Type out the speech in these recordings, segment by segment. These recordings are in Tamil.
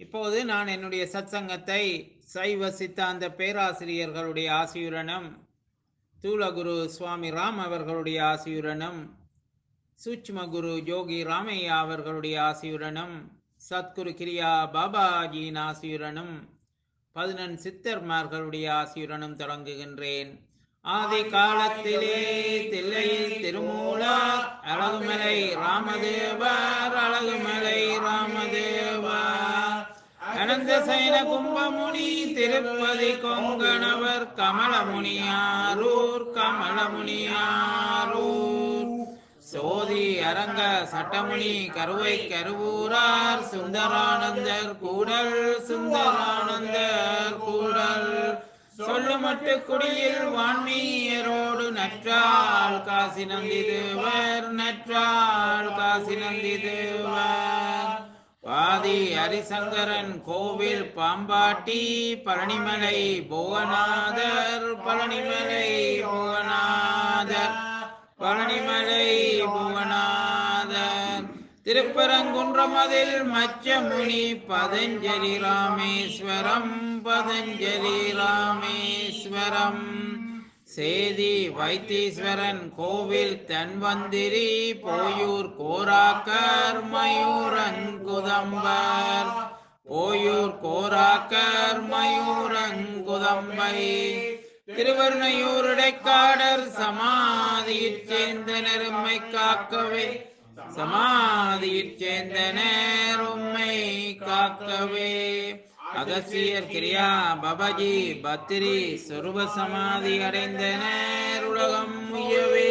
இப்போது நான் என்னுடைய சத்சங்கத்தை சைவ சித்தாந்த பேராசிரியர்களுடைய ஆசியுடனும் தூலகுரு சுவாமி ராம் அவர்களுடைய ஆசியுடனும் சூட்சும குரு யோகி ராமையா அவர்களுடைய ஆசியுடனும் சத்குரு கிரியா பாபாஜியின் ஆசியுடனும் பதினெண் சித்தர்மார்களுடைய ஆசியுடனும் தொடங்குகின்றேன் ஆதி காலத்திலே தில்லையில் திருமூலர் அழகுமலை ராமதேவர் அழகுமலை ராமதேவர் அனந்த சைன கும்பமுனி திருப்பதி கொங்கணவர் கமலமுனியாரூர் கமலமுனியாரூர் சோதி அரங்க சட்டமுனி கருவை கருவூரார் சுந்தரானந்தர் கூடல் சுந்தரானந்தர் கூடல் சொல்லுமட்டு குடியில் வான்மீயரோடு நற்றாள் காசி நந்திதேவர் நற்றாள் காசி நந்திதேவர் பாதி ஹரிசங்கரன் கோவில் பாம்பாட்டி பழனிமலை புவனாதர் பழனிமலை புவனாதர் பழனிமலை புவனாதர் திருப்பரங்குன்றமதில் மச்சமுனி பதஞ்சலி ராமேஸ்வரம் பதஞ்சலி ராமேஸ்வரம் சேதி வைத்தீஸ்வரன் கோவில் தன்வந்திரி போயூர் கோராக்கர் மயூரங்குதம்பர் போயூர் கோராக்கர் மயூரங்குதம்பை திருவருணையூருடைக்காடர் சமாதியிற் சேர்ந்தனர் உம்மை காக்கவே சமாதியிற் சேர்ந்தனர் உம்மை காக்கவே அகசியர் கிரியா பபஜி பத்திரி சொருப சமாதி அடைந்தனர் உலகம் முயவே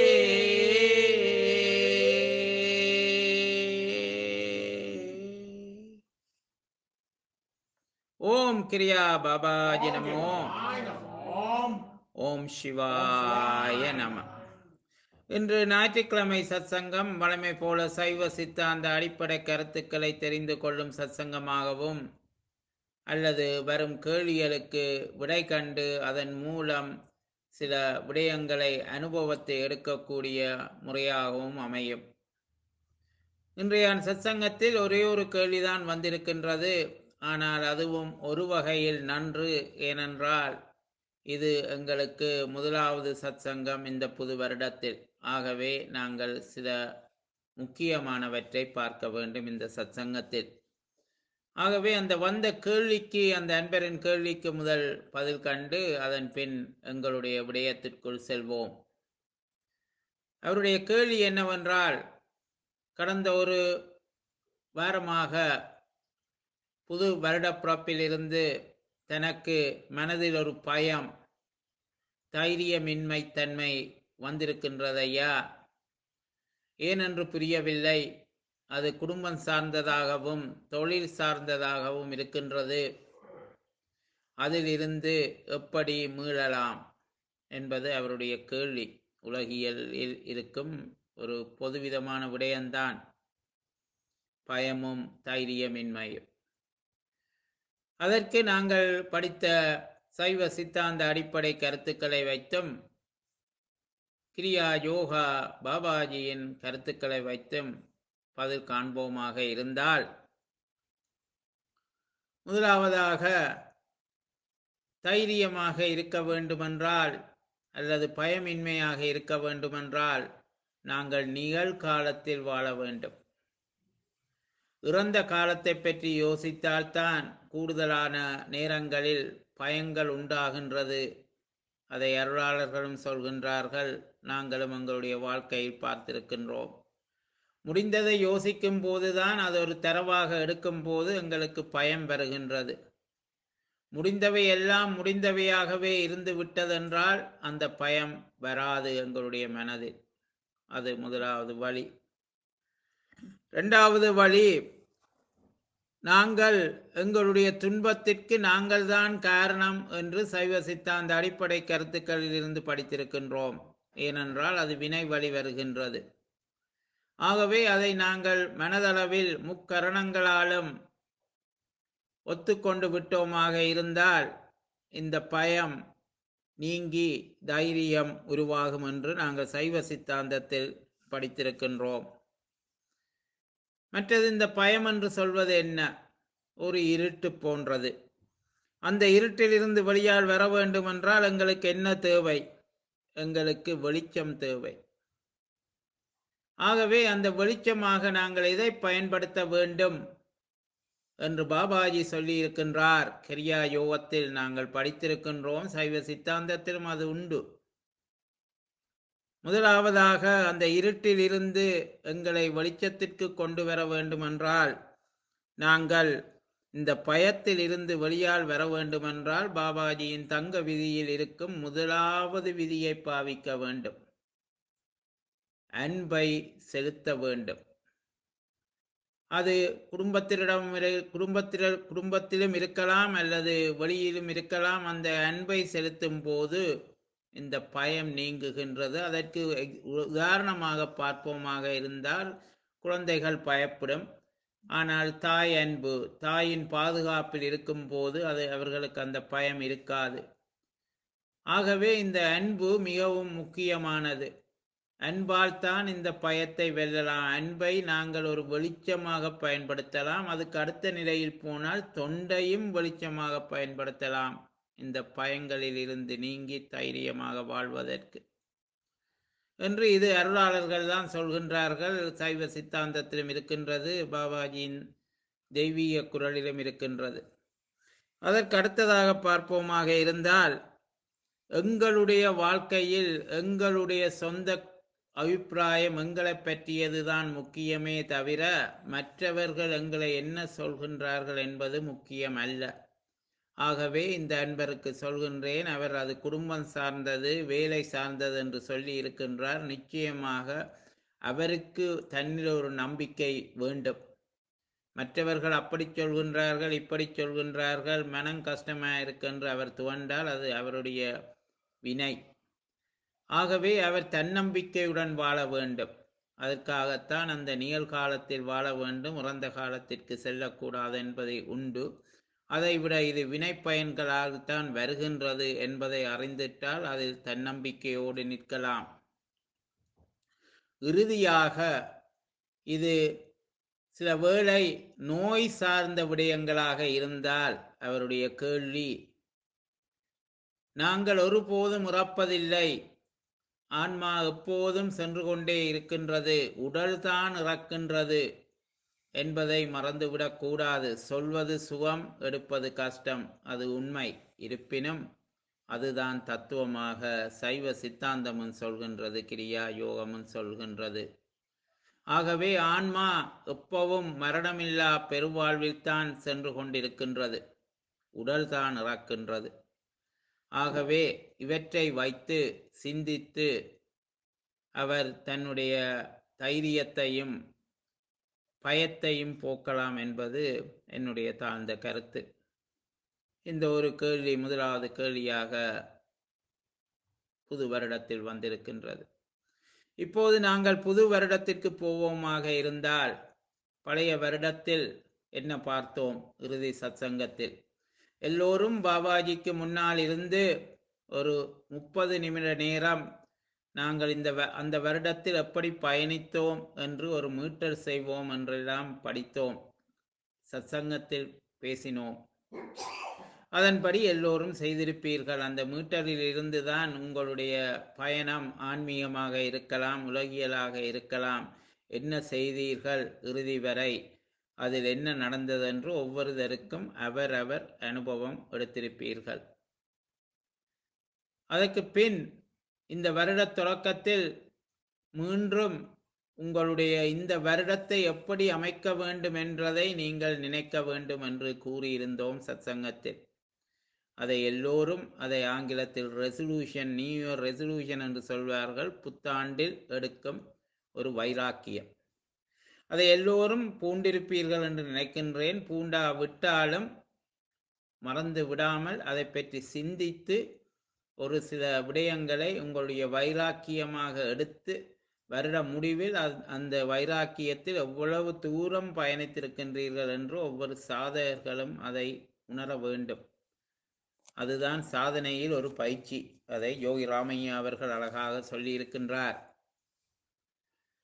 ஓம் கிரியா பாபாஜி நமோ ஓம் சிவாய நம இன்று ஞாயிற்றுக்கிழமை சத்சங்கம் வழமை போல சைவ சித்தாந்த அடிப்படை கருத்துக்களை தெரிந்து கொள்ளும் சத்சங்கமாகவும் அல்லது வரும் கேள்விகளுக்கு விடை கண்டு அதன் மூலம் சில விடயங்களை அனுபவத்தை எடுக்கக்கூடிய முறையாகவும் அமையும் இன்றைய சத்சங்கத்தில் ஒரே ஒரு கேள்விதான் வந்திருக்கின்றது ஆனால் அதுவும் ஒரு வகையில் நன்று ஏனென்றால் இது எங்களுக்கு முதலாவது சத்சங்கம் இந்த புது வருடத்தில் ஆகவே நாங்கள் சில முக்கியமானவற்றை பார்க்க வேண்டும் இந்த சத்சங்கத்தில் ஆகவே அந்த வந்த கேள்விக்கு அந்த அன்பரின் கேள்விக்கு முதல் பதில் கண்டு அதன் பின் எங்களுடைய விடயத்திற்குள் செல்வோம் அவருடைய கேள்வி என்னவென்றால் கடந்த ஒரு வாரமாக புது வருடப்பிறப்பிலிருந்து தனக்கு மனதில் ஒரு பயம் தைரியமின்மை தன்மை வந்திருக்கின்றதையா ஏனென்று புரியவில்லை அது குடும்பம் சார்ந்ததாகவும் தொழில் சார்ந்ததாகவும் இருக்கின்றது அதிலிருந்து எப்படி மீளலாம் என்பது அவருடைய கேள்வி உலகியலில் இருக்கும் ஒரு பொதுவிதமான விடயம்தான் பயமும் தைரியமின்மையும் அதற்கு நாங்கள் படித்த சைவ சித்தாந்த அடிப்படை கருத்துக்களை வைத்தும் கிரியா யோகா பாபாஜியின் கருத்துக்களை வைத்தும் பதில் காண்போமாக இருந்தால் முதலாவதாக தைரியமாக இருக்க வேண்டுமென்றால் அல்லது பயமின்மையாக இருக்க வேண்டுமென்றால் நாங்கள் நிகழ்காலத்தில் வாழ வேண்டும் இறந்த காலத்தை பற்றி யோசித்தால்தான் கூடுதலான நேரங்களில் பயங்கள் உண்டாகின்றது அதை அருளாளர்களும் சொல்கின்றார்கள் நாங்களும் எங்களுடைய வாழ்க்கையில் பார்த்திருக்கின்றோம் முடிந்ததை யோசிக்கும் போதுதான் அது ஒரு தரவாக எடுக்கும் போது எங்களுக்கு பயம் வருகின்றது முடிந்தவை எல்லாம் முடிந்தவையாகவே இருந்து விட்டதென்றால் அந்த பயம் வராது எங்களுடைய மனதில் அது முதலாவது வழி இரண்டாவது வழி நாங்கள் எங்களுடைய துன்பத்திற்கு நாங்கள்தான் காரணம் என்று சைவ சித்தாந்த அடிப்படை கருத்துக்களில் இருந்து படித்திருக்கின்றோம் ஏனென்றால் அது வினை வழி வருகின்றது ஆகவே அதை நாங்கள் மனதளவில் முக்கரணங்களாலும் ஒத்துக்கொண்டு விட்டோமாக இருந்தால் இந்த பயம் நீங்கி தைரியம் உருவாகும் என்று நாங்கள் சைவ சித்தாந்தத்தில் படித்திருக்கின்றோம் மற்றது இந்த பயம் என்று சொல்வது என்ன ஒரு இருட்டு போன்றது அந்த இருட்டிலிருந்து வெளியால் வர வேண்டும் என்றால் எங்களுக்கு என்ன தேவை எங்களுக்கு வெளிச்சம் தேவை ஆகவே அந்த வெளிச்சமாக நாங்கள் எதை பயன்படுத்த வேண்டும் என்று பாபாஜி சொல்லி இருக்கின்றார் கிரியா யோகத்தில் நாங்கள் படித்திருக்கின்றோம் சைவ சித்தாந்தத்திலும் அது உண்டு முதலாவதாக அந்த இருட்டில் இருந்து எங்களை வெளிச்சத்திற்கு கொண்டு வர வேண்டுமென்றால் நாங்கள் இந்த பயத்தில் இருந்து வெளியால் வர வேண்டுமென்றால் பாபாஜியின் தங்க விதியில் இருக்கும் முதலாவது விதியை பாவிக்க வேண்டும் அன்பை செலுத்த வேண்டும் அது குடும்பத்தினிடம் இரு- குடும்பத்தில குடும்பத்திலும் இருக்கலாம் அல்லது வெளியிலும் இருக்கலாம் அந்த அன்பை செலுத்தும் போது இந்த பயம் நீங்குகின்றது அதற்கு எக்- உதாரணமாக பார்ப்போமாக இருந்தால் குழந்தைகள் பயப்படும் ஆனால் தாய் அன்பு தாயின் பாதுகாப்பில் இருக்கும்போது அது அவர்களுக்கு அந்த பயம் இருக்காது ஆகவே இந்த அன்பு மிகவும் முக்கியமானது அன்பால் தான் இந்த பயத்தை வெல்லலாம் அன்பை நாங்கள் ஒரு வெளிச்சமாக பயன்படுத்தலாம் அதுக்கு அடுத்த நிலையில் போனால் தொண்டையும் வெளிச்சமாக பயன்படுத்தலாம் இந்த பயங்களில் இருந்து நீங்கி தைரியமாக வாழ்வதற்கு என்று இது அருளாளர்கள் தான் சொல்கின்றார்கள் சைவ சித்தாந்தத்திலும் இருக்கின்றது பாபாஜியின் தெய்வீக குரலிலும் இருக்கின்றது அதற்கு அடுத்ததாக பார்ப்போமாக இருந்தால் எங்களுடைய வாழ்க்கையில் எங்களுடைய சொந்த அபிப்பிராயம் எங்களை பற்றியதுதான் முக்கியமே தவிர மற்றவர்கள் எங்களை என்ன சொல்கின்றார்கள் என்பது முக்கியம் அல்ல ஆகவே இந்த அன்பருக்கு சொல்கின்றேன் அவர் அது குடும்பம் சார்ந்தது வேலை சார்ந்தது என்று சொல்லி இருக்கின்றார் நிச்சயமாக அவருக்கு தன்னில் ஒரு நம்பிக்கை வேண்டும் மற்றவர்கள் அப்படி சொல்கின்றார்கள் இப்படி சொல்கின்றார்கள் மனம் கஷ்டமாக இருக்கென்று அவர் துவண்டால் அது அவருடைய வினை ஆகவே அவர் தன்னம்பிக்கையுடன் வாழ வேண்டும் அதற்காகத்தான் அந்த நிகழ்காலத்தில் வாழ வேண்டும் இறந்த காலத்திற்கு செல்லக்கூடாது என்பதை உண்டு அதைவிட இது வினைப்பயன்களால் தான் வருகின்றது என்பதை அறிந்திட்டால் அதில் தன்னம்பிக்கையோடு நிற்கலாம் இறுதியாக இது சில வேளை நோய் சார்ந்த விடயங்களாக இருந்தால் அவருடைய கேள்வி நாங்கள் ஒருபோதும் இறப்பதில்லை ஆன்மா எப்போதும் சென்று கொண்டே இருக்கின்றது உடல்தான் இறக்கின்றது என்பதை மறந்துவிடக் கூடாது சொல்வது சுகம் எடுப்பது கஷ்டம் அது உண்மை இருப்பினும் அதுதான் தத்துவமாக சைவ சித்தாந்தமும் சொல்கின்றது கிரியா யோகமும் சொல்கின்றது ஆகவே ஆன்மா எப்பவும் மரணமில்லா பெருவாழ்வில்தான் சென்று கொண்டிருக்கின்றது உடல்தான் இறக்கின்றது ஆகவே இவற்றை வைத்து சிந்தித்து அவர் தன்னுடைய தைரியத்தையும் பயத்தையும் போக்கலாம் என்பது என்னுடைய தாழ்ந்த கருத்து இந்த ஒரு கேள்வி முதலாவது கேள்வியாக புது வருடத்தில் வந்திருக்கின்றது இப்போது நாங்கள் புது வருடத்திற்கு போவோமாக இருந்தால் பழைய வருடத்தில் என்ன பார்த்தோம் இறுதி சத்சங்கத்தில் எல்லோரும் பாபாஜிக்கு முன்னால் இருந்து ஒரு முப்பது நிமிட நேரம் நாங்கள் இந்த வ- அந்த வருடத்தில் எப்படி பயணித்தோம் என்று ஒரு மீட்டர் செய்வோம் என்றெல்லாம் படித்தோம் சத்சங்கத்தில் பேசினோம் அதன்படி எல்லோரும் செய்திருப்பீர்கள் அந்த மீட்டரில் இருந்துதான் உங்களுடைய பயணம் ஆன்மீகமாக இருக்கலாம் உலகியலாக இருக்கலாம் என்ன செய்தீர்கள் இறுதி வரை அதில் என்ன நடந்ததென்று ஒவ்வொருத்தருக்கும் அவரவர் அனுபவம் எடுத்திருப்பீர்கள் அதற்கு பின் இந்த வருட தொடக்கத்தில் மீண்டும் உங்களுடைய இந்த வருடத்தை எப்படி அமைக்க வேண்டும் என்றதை நீங்கள் நினைக்க வேண்டும் என்று கூறியிருந்தோம் சத்சங்கத்தில் அதை எல்லோரும் அதை ஆங்கிலத்தில் ரெசல்யூஷன் நியூ இயர் ரெசல்யூஷன் என்று சொல்வார்கள் புத்தாண்டில் எடுக்கும் ஒரு வைராக்கியம் அதை எல்லோரும் பூண்டிருப்பீர்கள் என்று நினைக்கின்றேன் பூண்டா விட்டாலும் மறந்து விடாமல் அதை பற்றி சிந்தித்து ஒரு சில விடயங்களை உங்களுடைய வைராக்கியமாக எடுத்து வருட முடிவில் அந்- அந்த வைராக்கியத்தில் எவ்வளவு தூரம் பயணித்திருக்கின்றீர்கள் என்று ஒவ்வொரு சாதகர்களும் அதை உணர வேண்டும் அதுதான் சாதனையில் ஒரு பயிற்சி அதை யோகி ராமையா அவர்கள் அழகாக சொல்லியிருக்கின்றார்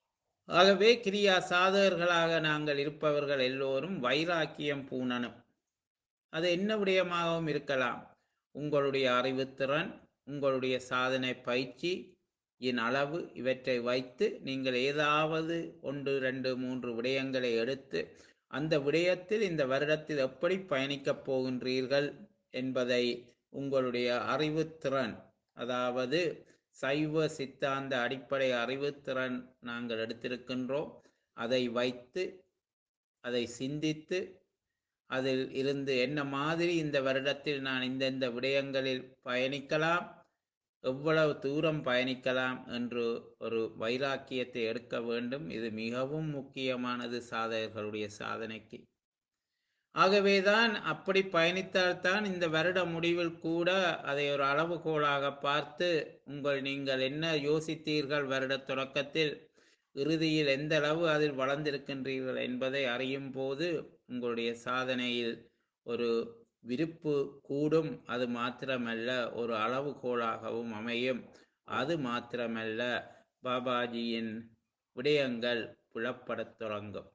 ஆகவே கிரியா சாதகர்களாக நாங்கள் இருப்பவர்கள் எல்லோரும் வைராக்கியம் பூணனும் அது என்ன விடயமாகவும் இருக்கலாம் உங்களுடைய அறிவுத்திறன் உங்களுடைய சாதனை பயிற்சி இன் அளவு இவற்றை வைத்து நீங்கள் ஏதாவது ஒன்று ரெண்டு மூன்று விடயங்களை எடுத்து அந்த விடயத்தில் இந்த வருடத்தில் எப்படி பயணிக்கப் போகின்றீர்கள் என்பதை உங்களுடைய அறிவுத்திறன் அதாவது சைவ சித்தாந்த அடிப்படை அறிவுத்திறன் நாங்கள் எடுத்திருக்கின்றோம் அதை வைத்து அதை சிந்தித்து அதில் இருந்து என்ன மாதிரி இந்த வருடத்தில் நான் இந்தந்த விடயங்களில் பயணிக்கலாம் எவ்வளவு தூரம் பயணிக்கலாம் என்று ஒரு வைராக்கியத்தை எடுக்க வேண்டும் இது மிகவும் முக்கியமானது சாதகர்களுடைய சாதனைக்கு ஆகவேதான் அப்படி பயணித்தால்தான் இந்த வருட முடிவில் கூட அதை ஒரு அளவுகோலாக பார்த்து உங்கள் நீங்கள் என்ன யோசித்தீர்கள் வருட தொடக்கத்தில் இறுதியில் எந்த அளவு அதில் வளர்ந்திருக்கின்றீர்கள் என்பதை அறியும் போது உங்களுடைய சாதனையில் ஒரு விருப்பு கூடும் அது மாத்திரமல்ல ஒரு அளவுகோலாகவும் அமையும் அது மாத்திரமல்ல பாபாஜியின் விடயங்கள் புலப்படத் தொடங்கும்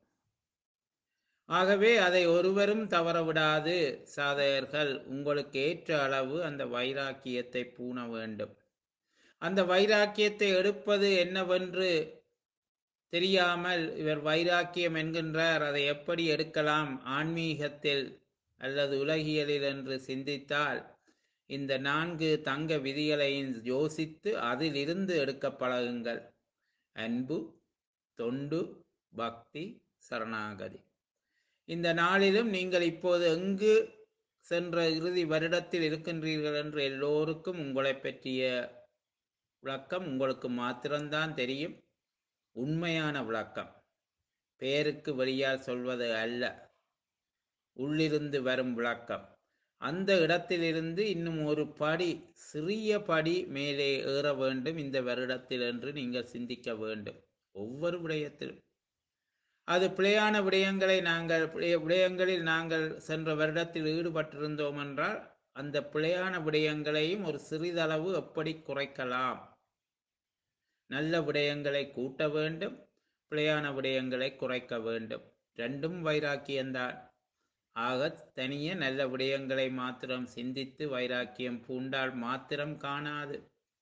ஆகவே அதை ஒருவரும் தவறவிடாது சாதகர்கள் உங்களுக்கு ஏற்ற அளவு அந்த வைராக்கியத்தை பூண வேண்டும் அந்த வைராக்கியத்தை எடுப்பது என்னவென்று தெரியாமல் இவர் வைராக்கியம் என்கின்றார் அதை எப்படி எடுக்கலாம் ஆன்மீகத்தில் அல்லது உலகியலில் என்று சிந்தித்தால் இந்த நான்கு தங்க விதிகளையும் யோசித்து அதிலிருந்து எடுக்க பழகுங்கள் அன்பு தொண்டு பக்தி சரணாகதி இந்த நாளிலும் நீங்கள் இப்போது எங்கு சென்ற இறுதி வருடத்தில் இருக்கின்றீர்கள் என்று எல்லோருக்கும் உங்களை பற்றிய விளக்கம் உங்களுக்கு மாத்திரம்தான் தெரியும் உண்மையான விளக்கம் பெயருக்கு வெளியால் சொல்வது அல்ல உள்ளிருந்து வரும் விளக்கம் அந்த இடத்திலிருந்து இன்னும் ஒரு படி சிறிய படி மேலே ஏற வேண்டும் இந்த வருடத்தில் என்று நீங்கள் சிந்திக்க வேண்டும் ஒவ்வொரு விடயத்திலும் அது பிழையான விடயங்களை நாங்கள் பிழைய விடயங்களில் நாங்கள் சென்ற வருடத்தில் ஈடுபட்டிருந்தோம் என்றால் அந்த பிழையான விடயங்களையும் ஒரு சிறிதளவு எப்படி குறைக்கலாம் நல்ல விடயங்களை கூட்ட வேண்டும் பிழையான விடயங்களை குறைக்க வேண்டும் ரெண்டும் வைராக்கியம்தான் ஆக தனிய நல்ல விடயங்களை மாத்திரம் சிந்தித்து வைராக்கியம் பூண்டால் மாத்திரம் காணாது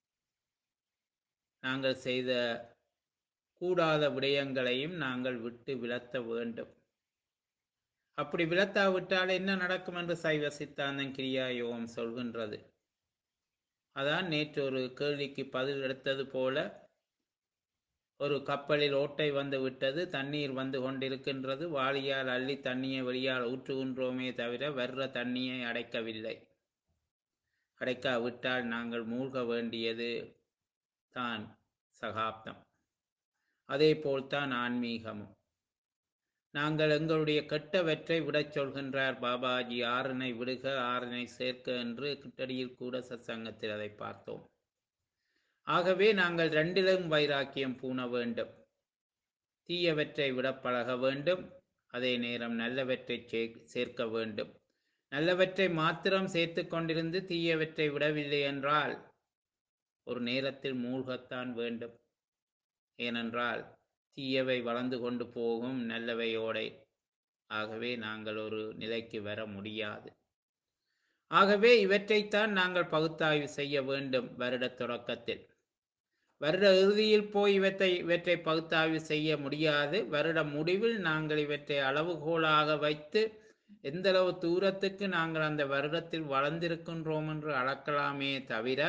நாங்கள் செய்த கூடாத விடயங்களையும் நாங்கள் விட்டு விலத்த வேண்டும் அப்படி விலத்தாவிட்டால் என்ன நடக்கும் என்று சைவ சித்தாந்தம் கிரியா யோகம் சொல்கின்றது அதான் நேற்று ஒரு கேள்விக்கு பதில் எடுத்தது போல ஒரு கப்பலில் ஓட்டை வந்து விட்டது தண்ணீர் வந்து கொண்டிருக்கின்றது வாளியால் அள்ளி தண்ணியை வெளியால் ஊற்றுகின்றோமே தவிர வர்ற தண்ணியை அடைக்கவில்லை அடைக்காவிட்டால் நாங்கள் மூழ்க வேண்டியது தான் சகாப்தம் அதே போல்தான் ஆன்மீகமும் நாங்கள் எங்களுடைய கெட்டவற்றை விடச் சொல்கின்றார் பாபாஜி ஆறினை விடுக ஆறினை சேர்க்க என்று கிட்டடியில் கூட சத்சங்கத்தில் அதை பார்த்தோம் ஆகவே நாங்கள் ரெண்டிலும் வைராக்கியம் பூண வேண்டும் தீயவற்றை விட பழக வேண்டும் அதே நேரம் நல்லவற்றை சேர்க்க வேண்டும் நல்லவற்றை மாத்திரம் சேர்த்து கொண்டிருந்து தீயவற்றை விடவில்லை என்றால் ஒரு நேரத்தில் மூழ்கத்தான் வேண்டும் ஏனென்றால் தீயவை வளர்ந்து கொண்டு போகும் நல்லவையோடை ஆகவே நாங்கள் ஒரு நிலைக்கு வர முடியாது ஆகவே இவற்றைத்தான் நாங்கள் பகுத்தாய்வு செய்ய வேண்டும் வருட தொடக்கத்தில் வருட இறுதியில் போய் இவற்றை இவற்றை பகுத்தாய்வு செய்ய முடியாது வருட முடிவில் நாங்கள் இவற்றை அளவுகோலாக வைத்து எந்தளவு தூரத்துக்கு நாங்கள் அந்த வருடத்தில் வளர்ந்திருக்கின்றோம் என்று அளக்கலாமே தவிர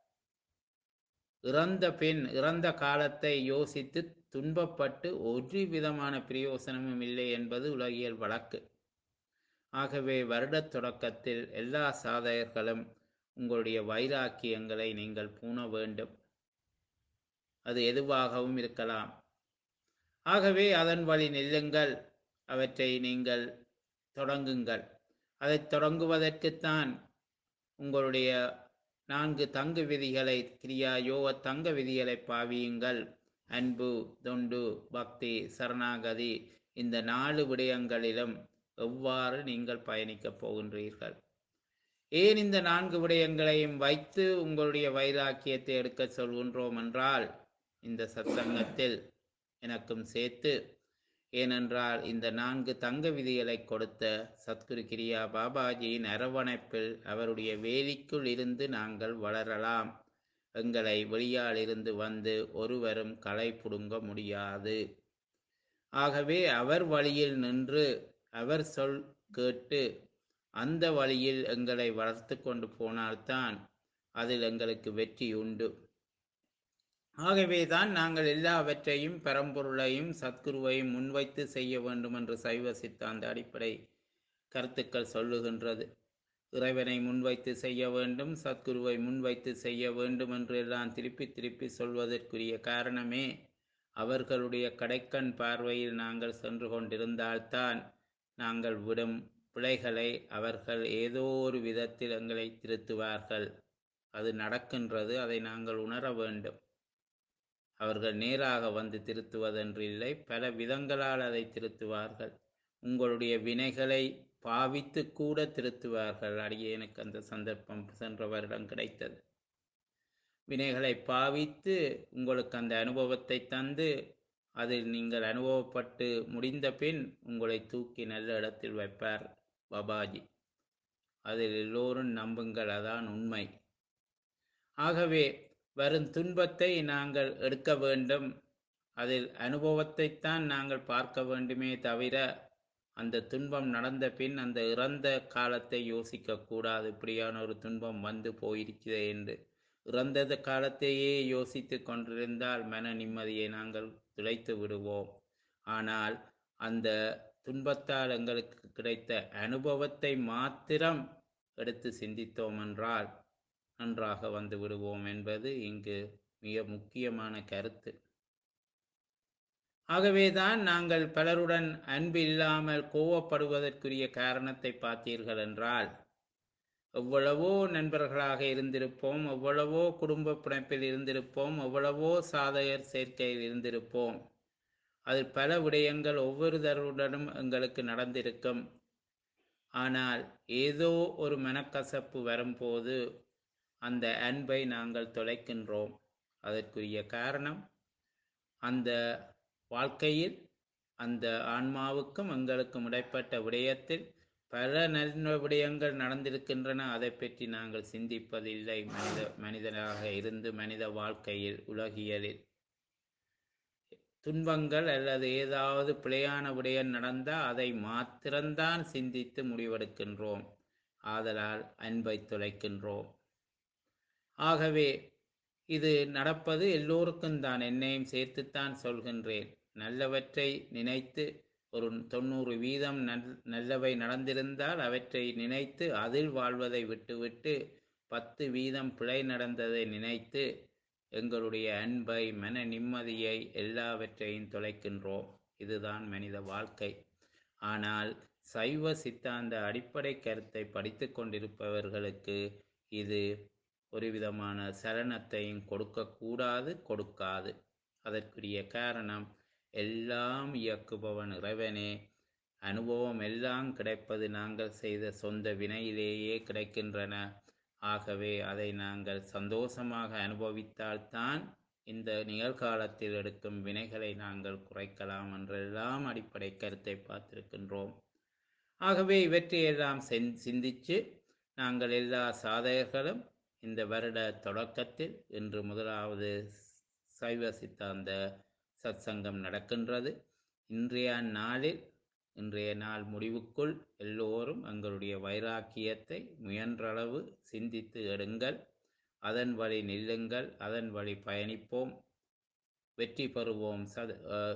இறந்த பெண் இறந்த காலத்தை யோசித்து துன்பப்பட்டு ஒரு விதமான பிரயோசனமும் இல்லை என்பது உலகியல் வழக்கு ஆகவே வருட தொடக்கத்தில் எல்லா சாதகர்களும் உங்களுடைய வைராக்கியங்களை நீங்கள் பூண வேண்டும் அது எதுவாகவும் இருக்கலாம் ஆகவே அதன் வழி நில்லுங்கள் அவற்றை நீங்கள் தொடங்குங்கள் அதை தொடங்குவதற்குத்தான் உங்களுடைய நான்கு தங்கு விதிகளை கிரியா யோக தங்க விதிகளை பாவியுங்கள் அன்பு தொண்டு பக்தி சரணாகதி இந்த நாலு விடயங்களிலும் எவ்வாறு நீங்கள் பயணிக்கப் போகின்றீர்கள் ஏன் இந்த நான்கு விடயங்களையும் வைத்து உங்களுடைய வைராக்கியத்தை எடுக்க சொல்கின்றோம் என்றால் இந்த சத்சங்கத்தில் எனக்கும் சேர்த்து ஏனென்றால் இந்த நான்கு தங்க விதிகளை கொடுத்த சத்குரு கிரியா பாபாஜியின் அரவணைப்பில் அவருடைய வேலிக்குள் இருந்து நாங்கள் வளரலாம் எங்களை வெளியால் இருந்து வந்து ஒருவரும் களை புடுங்க முடியாது ஆகவே அவர் வழியில் நின்று அவர் சொல் கேட்டு அந்த வழியில் எங்களை வளர்த்து கொண்டு போனால்தான் அதில் எங்களுக்கு வெற்றி உண்டு ஆகவே தான் நாங்கள் எல்லாவற்றையும் பரம்பொருளையும் சத்குருவையும் முன்வைத்து செய்ய வேண்டும் என்று சைவ சித்தாந்த அடிப்படை கருத்துக்கள் சொல்லுகின்றது இறைவனை முன்வைத்து செய்ய வேண்டும் சத்குருவை முன்வைத்து செய்ய வேண்டும் என்று எல்லாம் திருப்பி திருப்பி சொல்வதற்குரிய காரணமே அவர்களுடைய கடைக்கண் பார்வையில் நாங்கள் சென்று கொண்டிருந்தால்தான் நாங்கள் விடும் பிழைகளை அவர்கள் ஏதோ ஒரு விதத்தில் எங்களை திருத்துவார்கள் அது நடக்கின்றது அதை நாங்கள் உணர வேண்டும் அவர்கள் நேராக வந்து திருத்துவதென்று இல்லை பல விதங்களால் அதை திருத்துவார்கள் உங்களுடைய வினைகளை பாவித்து கூட திருத்துவார்கள் அடியேனுக்கு அந்த சந்தர்ப்பம் சென்ற வருடம் கிடைத்தது வினைகளை பாவித்து உங்களுக்கு அந்த அனுபவத்தை தந்து அதில் நீங்கள் அனுபவப்பட்டு முடிந்த பின் உங்களை தூக்கி நல்ல இடத்தில் வைப்பார் பாபாஜி அதில் எல்லோரும் நம்புங்கள் அதான் உண்மை ஆகவே வரும் துன்பத்தை நாங்கள் எடுக்க வேண்டும் அதில் அனுபவத்தைத்தான் நாங்கள் பார்க்க வேண்டுமே தவிர அந்த துன்பம் நடந்த பின் அந்த இறந்த காலத்தை யோசிக்க கூடாது இப்படியான ஒரு துன்பம் வந்து போயிருக்கிறதே என்று இறந்தது காலத்தையே யோசித்து கொண்டிருந்தால் மன நிம்மதியை நாங்கள் துளைத்து விடுவோம் ஆனால் அந்த துன்பத்தால் எங்களுக்கு கிடைத்த அனுபவத்தை மாத்திரம் எடுத்து சிந்தித்தோம் என்றால் நன்றாக வந்து விடுவோம் என்பது இங்கு மிக முக்கியமான கருத்து ஆகவேதான் நாங்கள் பலருடன் அன்பு இல்லாமல் கோவப்படுவதற்குரிய காரணத்தை பார்த்தீர்கள் என்றால் எவ்வளவோ நண்பர்களாக இருந்திருப்போம் எவ்வளவோ குடும்ப பிணைப்பில் இருந்திருப்போம் எவ்வளவோ சாதகர் சேர்க்கையில் இருந்திருப்போம் அதில் பல விடயங்கள் ஒவ்வொருதருடனும் எங்களுக்கு நடந்திருக்கும் ஆனால் ஏதோ ஒரு மனக்கசப்பு வரும்போது அந்த அன்பை நாங்கள் தொலைக்கின்றோம் அதற்குரிய காரணம் அந்த வாழ்க்கையில் அந்த ஆன்மாவுக்கும் எங்களுக்கும் இடைப்பட்ட விடயத்தில் பல நல்ல விடயங்கள் நடந்திருக்கின்றன அதை பற்றி நாங்கள் சிந்திப்பதில்லை மனித மனிதனாக இருந்து மனித வாழ்க்கையில் உலகியலில் துன்பங்கள் அல்லது ஏதாவது பிழையான விடயம் நடந்தால் அதை மாத்திரம்தான் சிந்தித்து முடிவெடுக்கின்றோம் ஆதலால் அன்பை தொலைக்கின்றோம் ஆகவே இது நடப்பது எல்லோருக்கும் தான் என்னையும் சேர்த்துத்தான் சொல்கின்றேன் நல்லவற்றை நினைத்து ஒரு தொண்ணூறு வீதம் நல் நல்லவை நடந்திருந்தால் அவற்றை நினைத்து அதில் வாழ்வதை விட்டுவிட்டு பத்து வீதம் பிழை நடந்ததை நினைத்து எங்களுடைய அன்பை மன நிம்மதியை எல்லாவற்றையும் தொலைக்கின்றோம் இதுதான் மனித வாழ்க்கை ஆனால் சைவ சித்தாந்த அடிப்படை கருத்தை படித்து கொண்டிருப்பவர்களுக்கு இது ஒரு விதமான சலனத்தையும் கொடுக்கக்கூடாது கொடுக்காது அதற்குரிய காரணம் எல்லாம் இயக்குபவன் இறைவனே அனுபவம் எல்லாம் கிடைப்பது நாங்கள் செய்த சொந்த வினையிலேயே கிடைக்கின்றன ஆகவே அதை நாங்கள் சந்தோஷமாக அனுபவித்தால்தான் இந்த நிகழ்காலத்தில் எடுக்கும் வினைகளை நாங்கள் குறைக்கலாம் என்றெல்லாம் அடிப்படை கருத்தை பார்த்திருக்கின்றோம் ஆகவே இவற்றையெல்லாம் சிந்தித்து நாங்கள் எல்லா சாதகர்களும் இந்த வருட தொடக்கத்தில் இன்று முதலாவது சைவ சித்தாந்த சத்சங்கம் நடக்கின்றது இன்றைய நாளில் இன்றைய நாள் முடிவுக்குள் எல்லோரும் எங்களுடைய வைராக்கியத்தை முயன்றளவு சிந்தித்து எடுங்கள் அதன் வழி நில்லுங்கள் அதன் வழி பயணிப்போம் வெற்றி பெறுவோம் சத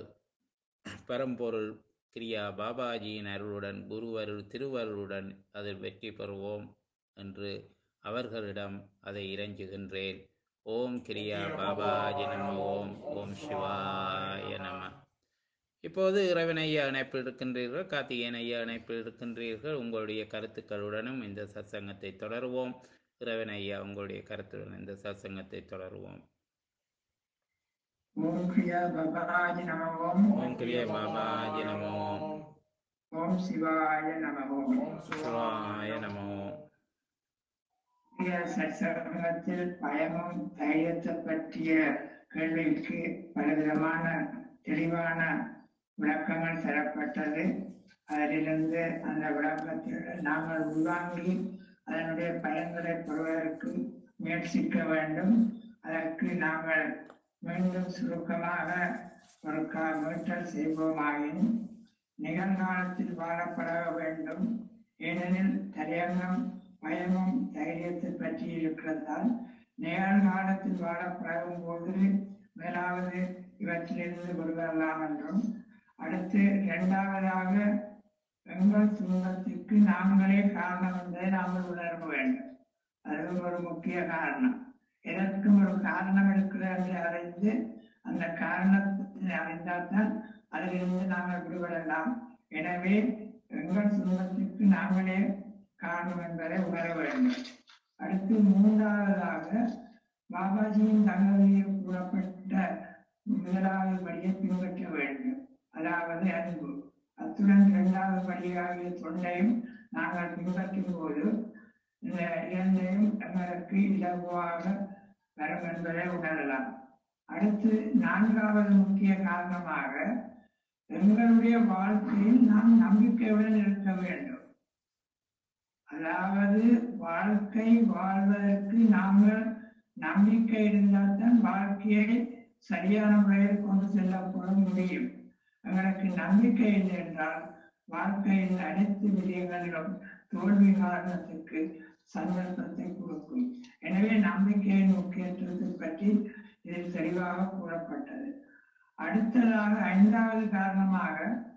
பரம்பொருள் கிரியா பாபாஜியின் அருளுடன் குருவருள் திருவருளுடன் அதில் வெற்றி பெறுவோம் என்று அவர்களிடம் அதை இறங்குகின்றேன் ஓம் கிரியா பாபாஜி நம ஓம் ஓம் சிவாய நம இப்போது இறைவன் ஐயா இணைப்பில் இருக்கின்றீர்கள் கார்த்திகேயன் ஐயா இணைப்பில் இருக்கின்றீர்கள் உங்களுடைய கருத்துக்களுடனும் இந்த சத்சங்கத்தை தொடருவோம் இறைவன் ஐயா உங்களுடைய கருத்துடன் இந்த சத்சங்கத்தை தொடருவோம் ஓம் கிரியா பாபாஜி நம ஓம் ஓம் கிரியா பாபாஜி நம ஓம் ஓம் சிவாய நம ஓம் சிவாய நம ஓம் கிரியா சத்சங்கத்தில் பயமும் தைரியத்தை பற்றிய கேள்விக்கு பலவிதமான தெளிவான விளக்கங்கள் தரப்பட்டது அதிலிருந்து அந்த விளக்கத்தில் நாங்கள் உள்வாங்கி அதனுடைய பயன்களை பெறுவதற்கு முயற்சிக்க வேண்டும் அதற்கு நாங்கள் மீண்டும் சுருக்கமாக ஒரு கா மீட்டல் செய்வோமாயின் நிகழ்காலத்தில் வாழப்பட வேண்டும் ஏனெனில் தலையங்கம் பயமும் தைரியத்தை பற்றி இருக்கிறதால் நிகழ்காலத்தில் வாழப்படும் போது முதலாவது இவற்றிலிருந்து விடுபடலாம் என்றும் அடுத்து இரண்டாவதாக எங்கள் துன்பத்திற்கு நாங்களே காரணம் என்பதை நாங்கள் உணர வேண்டும் அது ஒரு முக்கிய காரணம் எதற்கும் ஒரு காரணம் இருக்கிறது என்று அறிந்து அந்த காரணத்தை அறிந்தால்தான் அதிலிருந்து நாங்கள் விடுபடலாம் எனவே எங்கள் துன்பத்திற்கு நாங்களே காரணம் என்பதை உணர வேண்டும் அடுத்து மூன்றாவதாக பாபாஜியின் தங்களில் கூறப்பட்ட முதலாவது படியை பின்பற்ற வேண்டும் அதாவது அன்பு அத்துடன் இரண்டாவது படியாகிய தொண்டையும் நாங்கள் பின்பற்றும் போது இந்த இரண்டையும் எங்களுக்கு இலகுவாக வரும் என்பதை உணரலாம் அடுத்து நான்காவது முக்கிய காரணமாக எங்களுடைய வாழ்க்கையில் நாம் நம்பிக்கையுடன் இருக்க வேண்டும் அதாவது வாழ்க்கை வாழ்வதற்கு நாங்கள் நம்பிக்கை இருந்தால்தான் வாழ்க்கையை சரியான முறையில் கொண்டு செல்லப்பட முடியும் எங்களுக்கு நம்பிக்கை இல்லை என்றால் வாழ்க்கையில் அனைத்து விடயங்களிலும் தோல்வி காரணத்துக்கு சந்தர்ப்பத்தை கொடுக்கும் எனவே நம்பிக்கையின் முக்கியத்துவத்தை பற்றி இதில் தெளிவாக கூறப்பட்டது அடுத்ததாக ஐந்தாவது காரணமாக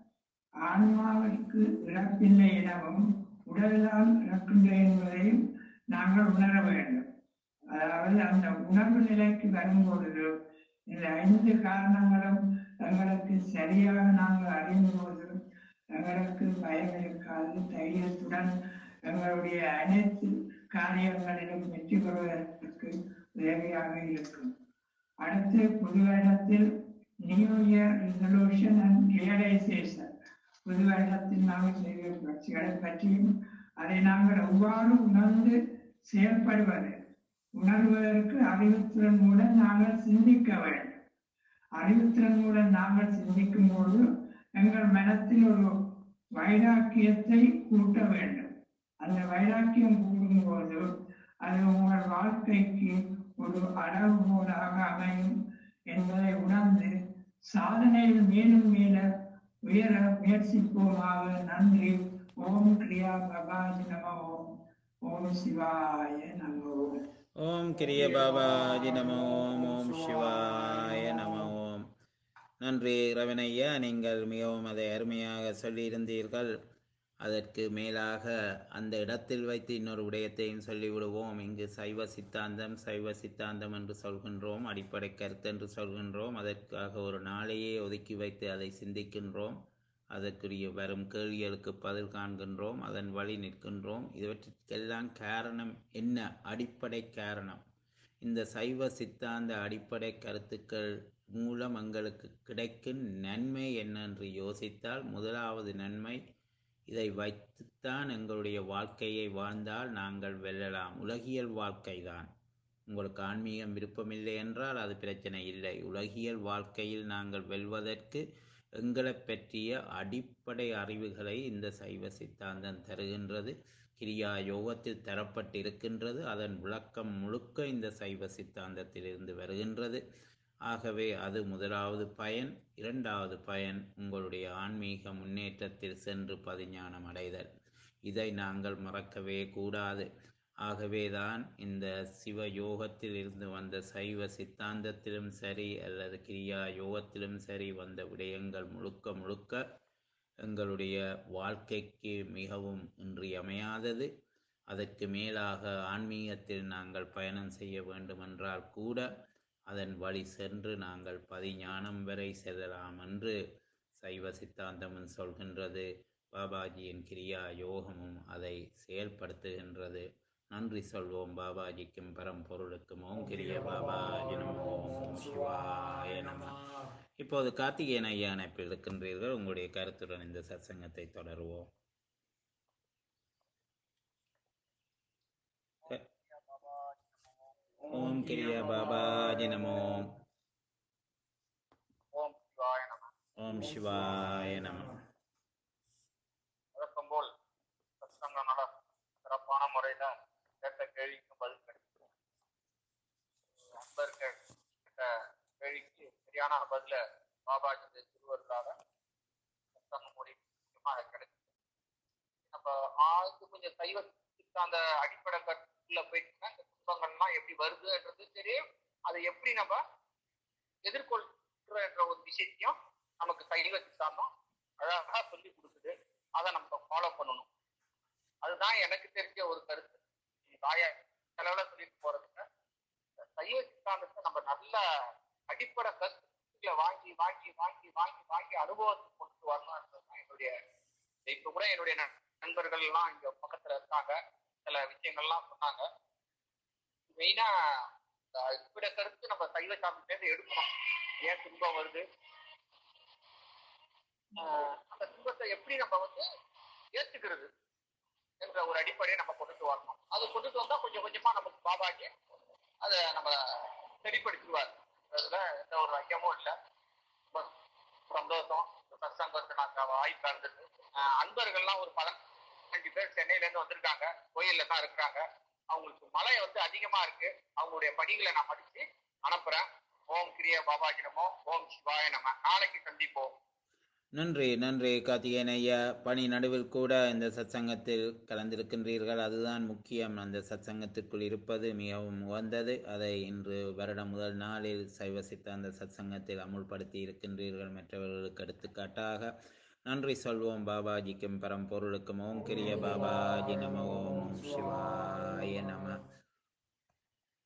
ஆன்மாவிற்கு இறப்பில்லை எனவும் உடலால் இறக்கின்றேன் என்பதையும் நாங்கள் உணர வேண்டும் அதாவது அந்த உணர்வு நிலைக்கு வரும்பொழுது இந்த ஐந்து காரணங்களும் எங்களுக்கு சரியாக நாங்கள் அறியும் போது எங்களுக்கு பயம் இருக்காது தைரியத்துடன் எங்களுடைய அனைத்து காரியங்களிலும் வெற்றி பெறுவதற்கு உதவியாக இருக்கும் அடுத்து புது வருடத்தில் new year resolution and realisation புது வருடத்தில் நாங்கள் செய்த முயற்சிகளை பற்றியும் அதை நாங்கள் எவ்வாறு உணர்ந்து செயல்படுவது உணர்வதற்கு அறிவுத்திறன் மூலம் நாங்கள் சிந்திக்க வேண்டும் அறிவுத்திறன் மூலம் நாங்கள் சிந்திக்கும் போது எங்கள் மனத்தில் ஒரு வைராக்கியத்தை கூட்ட வேண்டும் அந்த வைராக்கியம் கூடும்போது அது உங்கள் வாழ்க்கைக்கு ஒரு அளவுகோலாக அமையும் என்பதை உணர்ந்து சாதனையில் மேலும் மேல உயர முயற்சிப்போமாக நன்றி ஓம் கிரியா பபாஜி நம ஓம் ஓம் சிவாய நம ஓம் ஓம் கிரிய பாபாஜி நம ஓம் ஓம் சிவாய நம ஓம் நன்றி ரவணையா நீங்கள் மிகவும் அதை அருமையாக சொல்லியிருந்தீர்கள் அதற்கு மேலாக அந்த இடத்தில் வைத்து இன்னொரு விடயத்தையும் சொல்லிவிடுவோம் இங்கு சைவ சித்தாந்தம் சைவ சித்தாந்தம் என்று சொல்கின்றோம் அடிப்படை கருத்து என்று சொல்கின்றோம் அதற்காக ஒரு நாளையே ஒதுக்கி வைத்து அதை சிந்திக்கின்றோம் அதற்குரிய வரும் கேள்விகளுக்கு பதில் காண்கின்றோம் அதன் வழி நிற்கின்றோம் இவற்றிற்கெல்லாம் காரணம் என்ன அடிப்படை காரணம் இந்த சைவ சித்தாந்த அடிப்படை கருத்துக்கள் மூலம் எங்களுக்கு கிடைக்கும் நன்மை என்னென்று யோசித்தால் முதலாவது நன்மை இதை வைத்துத்தான் எங்களுடைய வாழ்க்கையை வாழ்ந்தால் நாங்கள் வெல்லலாம் உலகியல் வாழ்க்கைதான் உங்களுக்கு ஆன்மீகம் விருப்பமில்லை என்றால் அது பிரச்சனை இல்லை உலகியல் வாழ்க்கையில் நாங்கள் வெல்வதற்கு எங்களை பற்றிய அடிப்படை அறிவுகளை இந்த சைவ சித்தாந்தம் தருகின்றது கிரியா யோகத்தில் தரப்பட்டிருக்கின்றது அதன் விளக்கம் முழுக்க இந்த சைவ சித்தாந்தத்திலிருந்து வருகின்றது ஆகவே அது முதலாவது பயன் இரண்டாவது பயன் உங்களுடைய ஆன்மீக முன்னேற்றத்தில் சென்று பதிஞானம் அடைதல் இதை நாங்கள் மறக்கவே கூடாது ஆகவேதான் இந்த சிவ யோகத்தில் இருந்து வந்த சைவ சித்தாந்தத்திலும் சரி அல்லது கிரியா யோகத்திலும் சரி வந்த விடயங்கள் முழுக்க முழுக்க எங்களுடைய வாழ்க்கைக்கு மிகவும் இன்றியமையாதது அதற்கு மேலாக ஆன்மீகத்தில் நாங்கள் பயணம் செய்ய வேண்டுமென்றால் கூட அதன் வழி சென்று நாங்கள் பதிஞானம் வரை செல்லலாம் என்று சைவ சித்தாந்தமும் சொல்கின்றது பாபாஜியின் கிரியா யோகமும் அதை செயல்படுத்துகின்றது நன்றி சொல்வோம் பாபாஜிக்கும் பரம்பொருளுக்கும் ஓம் கிரிய பாபாஜி நமோ ஓம் சிவாய நம இப்போது கார்த்திகேயன் ஐயா அணைப்பில் இருக்கின்றீர்கள் உங்களுடைய கருத்துடன் இந்த சத்சங்கத்தை தொடருவோம் ஓம் கிரிய பாபாஜி நமோ ஓம் சிவாய நம ஓம் சிவாய நம வழக்கம் போல் சத்சங்கம் நட சிறப்பான முறையில கேட்ட கேள்விக்கு பதில் கிடைக்கும் அன்பர் கேட்ட கேள்விக்கு சரியான பதில பாபாஜி திருவருக்காக சத்சங்கம் மூலியமா அது கிடைக்கும் நம்ம ஆழ்ந்து கொஞ்சம் சைவ சித்தாந்த அடிப்படை கருத்துல போயிட்டுனா இந்த துன்பங்கள்லாம் எப்படி வருதுன்றது தெரியும் அதை எப்படி நம்ம எதிர்கொள்கிற ஒரு விஷயத்தையும் நமக்கு சைவ சித்தாந்தம் அழகா சொல்லி கொடுக்குது அதை நம்ம ஃபாலோ பண்ணணும் அதுதான் எனக்கு தெரிஞ்ச ஒரு கருத்து தாய செலவுல சொல்லிட்டு போறதுக்கு இந்த சைவ சித்தாந்தத்தை நம்ம நல்ல அடிப்படை கருத்துக்களை வாங்கி வாங்கி வாங்கி வாங்கி வாங்கி அனுபவத்துக்கு கொண்டு வரணும்ன்றது என்னுடைய இப்ப கூட என்னுடைய ந- நண்பர்கள் எல்லாம் இங்க பக்கத்துல இருக்காங்க சில விஷயங்கள்லாம் சொன்னாங்க மெயினா அடிப்படை கருத்து நம்ம சைவ சாமியிலேருந்து எடுக்கணும் ஏன் துன்பம் வருது ஆஹ் அந்த துன்பத்தை எப்படி நம்ம வந்து ஏத்துக்கிறது என்ற ஒரு அடிப்படையை நம்ம கொண்டுட்டு வரணும் அது கொண்டுட்டு வந்தா கொஞ்சம் கொஞ்சமா நமக்கு பாபாஜி அதை நம்ம சரிப்படுத்திடுவார் அதுல எந்த ஒரு ஐயமும் இல்லை ரொம்ப சந்தோஷம் சத்சங்கத்தை நாங்க வாய்ப்பு இருந்தது ஆஹ் அன்பர்கள்லாம் ஒரு பதினஞ்சு பேர் சென்னையில இருந்து வந்திருக்காங்க கோயில்ல தான் இருக்கிறாங்க அவங்களுக்கு மழை வந்து அதிகமா இருக்கு அவங்களுடைய பணிகளை நான் படிச்சு அனுப்புறேன் ஓம் கிரிய பாபாஜி நமோ ஓம் சிவாய நம நாளைக்கு சந்திப்போம் நன்றி நன்றி கார்த்திகேயன் ஐயா பணி நடுவில் கூட இந்த சத்சங்கத்தில் கலந்திருக்கின்றீர்கள் அதுதான் முக்கியம் அந்த சத்சங்கத்திற்குள் இருப்பது மிகவும் உகந்தது அதை இன்று வருடம் முதல் நாளில் சைவ சித்தாந்த சத்சங்கத்தில் அமுல்படுத்தி இருக்கின்றீர்கள் மற்றவர்களுக்கு எடுத்துக்காட்டாக நன்றி சொல்வோம் பாபாஜிக்கும் பரம்பொருளுக்கும் ஓம் கிரிய பாபாஜி நம ஓம் சிவாய நம